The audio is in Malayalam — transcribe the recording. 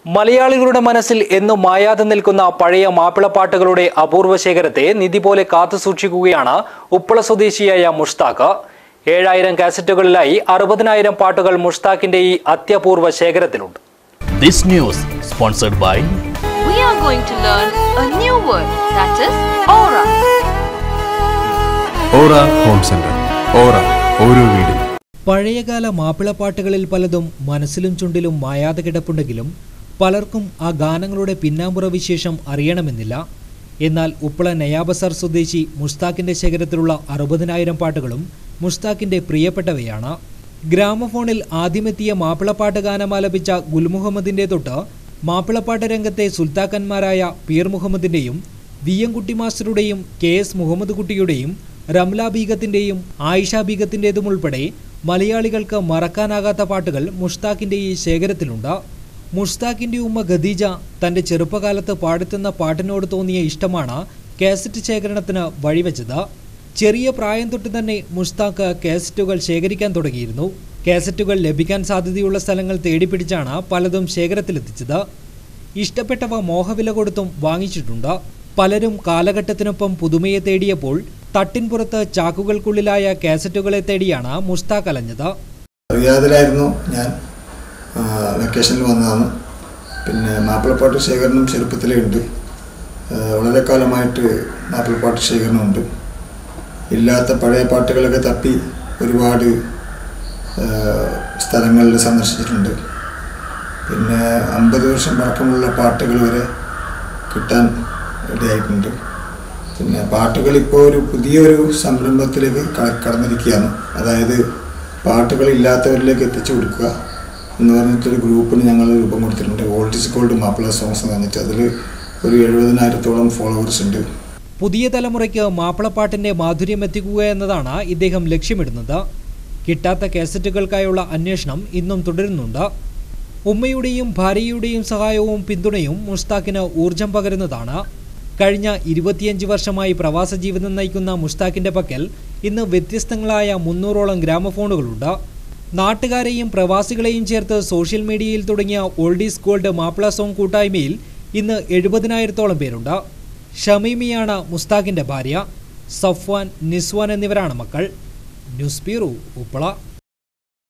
മലയാളികളുടെ മനസ്സിൽ എന്നും മായാതെ നിൽക്കുന്ന പഴയ മാപ്പിളപ്പാട്ടുകളുടെ അപൂർവ ശേഖരത്തെ നിധി പോലെ കാത്തുസൂക്ഷിക്കുകയാണ് ഉപ്പള സ്വദേശിയായ മുഷ്താഖ് ഏഴായിരം കാസറ്റുകളിലായി അറുപതിനായിരം പാട്ടുകൾ മുഷ്താഖിന്റെ ഈ അത്യപൂർവ ശേഖരത്തിലുണ്ട് This news sponsored by we are going to learn a new word that is aura. Aura home centre Aura ഓരോ വീടും പഴയകാല മാപ്പിളപ്പാട്ടുകളിൽ പലതും മനസ്സിലും ചുണ്ടിലും മായാതെ കിടപ്പുണ്ടെങ്കിലും പലർക്കും ആ ഗാനങ്ങളുടെ പിന്നാമ്പുറ വിശേഷം അറിയണമെന്നില്ല എന്നാൽ ഉപ്പള നയാബസാർ സ്വദേശി മുഷ്താഖിന്റെ ശേഖരത്തിലുള്ള അറുപതിനായിരം പാട്ടുകളും മുഷ്താഖിന്റെ പ്രിയപ്പെട്ടവയാണ് ഗ്രാമഫോണിൽ ആദ്യമെത്തിയ മാപ്പിളപ്പാട്ട് ഗാനം ആലപിച്ച ഗുൽമുഹമ്മദിന്റെ തൊട്ട് മാപ്പിളപ്പാട്ട് രംഗത്തെ സുൽത്താക്കന്മാരായ പീർ മുഹമ്മദിന്റെയും വി എം കുട്ടി മാസ്റ്ററുടെയും കെ എസ് മുഹമ്മദ് കുട്ടിയുടെയും റംല ബീഗത്തിന്റെയും ആയിഷ ബീഗത്തിന്റേതും ഉൾപ്പെടെ മലയാളികൾക്ക് മറക്കാനാകാത്ത പാട്ടുകൾ മുഷ്താഖിന്റെ ഈ ശേഖരത്തിലുണ്ട് മുഷ്താഖിന്റെ ഉമ്മ ഖദീജ തന്റെ ചെറുപ്പകാലത്ത് പാടുത്തുന്ന പാട്ടിനോട് തോന്നിയ ഇഷ്ടമാണ് കാസറ്റ് ശേഖരണത്തിന് വഴിവെച്ചത് ചെറിയ പ്രായം തൊട്ട് തന്നെ മുഷ്താഖ് കാസറ്റുകൾ ശേഖരിക്കാൻ തുടങ്ങിയിരുന്നു കാസറ്റുകൾ ലഭിക്കാൻ സാധ്യതയുള്ള സ്ഥലങ്ങൾ തേടിപ്പിടിച്ചാണ് പലതും ശേഖരത്തിലെത്തിച്ചത് ഇഷ്ടപ്പെട്ടവ മോഹവില കൊടുത്തും വാങ്ങിച്ചിട്ടുണ്ട് പലരും കാലഘട്ടത്തിനൊപ്പം പുതുമയെ തേടിയപ്പോൾ തട്ടിൻപുറത്ത് ചാക്കുകൾക്കുള്ളിലായ കാസറ്റുകളെ തേടിയാണ് മുഷ്താഖ് അലഞ്ഞത് റിയാദിലായിരുന്നു ഞാൻ ആ, വെക്കേഷനിൽ വന്നതാണ് പിന്നെ മാപ്പിളപ്പാട്ട് ശേഖരണം ചെറുപ്പത്തിലേ ഉണ്ട് ആ, വളരെ കാലമായിട്ട് മാപ്പിളപ്പാട്ട് ശേഖരണമുണ്ട് ഇല്ലാത്ത പഴയ പാട്ടുകളൊക്കെ തപ്പി ഒരുപാട് ആ, സ്ഥലങ്ങളിൽ സന്ദർശിച്ചിട്ടുണ്ട് പിന്നെ അമ്പത് വർഷം പഴക്കമുള്ള പാട്ടുകൾ വരെ കിട്ടാൻ ഇടയായിട്ടുണ്ട് പിന്നെ പാട്ടുകൾ ഇപ്പോൾ ഒരു പുതിയൊരു സംരംഭത്തിലേക്ക് ക- കടന്നിരിക്കുകയാണ് അതായത് പാട്ടുകൾ ഇല്ലാത്തവരിലേക്ക് എത്തിച്ചു കൊടുക്കുക എന്ന് പറഞ്ഞിട്ടൊരു ഗ്രൂപ്പിന് ഞങ്ങൾ രൂപം കൊടുത്തിട്ടുണ്ട് old is gold Mappila songs എന്ന് പറഞ്ഞിട്ട് അതിൽ ഒരു എഴുപതിനായിരത്തോളം ഫോളോവേഴ്സ് ഉണ്ട് പുതിയ തലമുറയ്ക്ക് മാപ്പിളപ്പാട്ടിന്റെ മാധുര്യം എത്തിക്കുക എന്നതാണ് ഇദ്ദേഹം ലക്ഷ്യമിടുന്നത് കിട്ടാത്ത കാസറ്റുകൾക്കായുള്ള അന്വേഷണം ഇന്നും തുടരുന്നുണ്ട് ഉമ്മയുടെയും ഭാര്യയുടെയും സഹായവും പിന്തുണയും മുഷ്താഖിന് ഊർജം പകരുന്നതാണ് കഴിഞ്ഞ ഇരുപത്തിയഞ്ച് വർഷമായി പ്രവാസ ജീവിതം നയിക്കുന്ന മുഷ്താഖിന്റെ പക്കൽ ഇന്ന് വ്യത്യസ്തങ്ങളായ മുന്നൂറോളം ഗ്രാമഫോണുകളുണ്ട് നാട്ടുകാരെയും പ്രവാസികളെയും ചേർത്ത് സോഷ്യൽ മീഡിയയിൽ തുടങ്ങിയ ഓൾഡീസ് ഗോൾഡ് മാപ്പിള സോങ് കൂട്ടായ്മയിൽ ഇന്ന് എഴുപതിനായിരത്തോളം പേരുണ്ട് ഷമീമിയാണ് മുസ്താഖിന്റെ ഭാര്യ സഫ്വാൻ നിസ്വാൻ എന്നിവരാണ് മക്കൾ ന്യൂസ് ബ്യൂറോ ഉപ്പള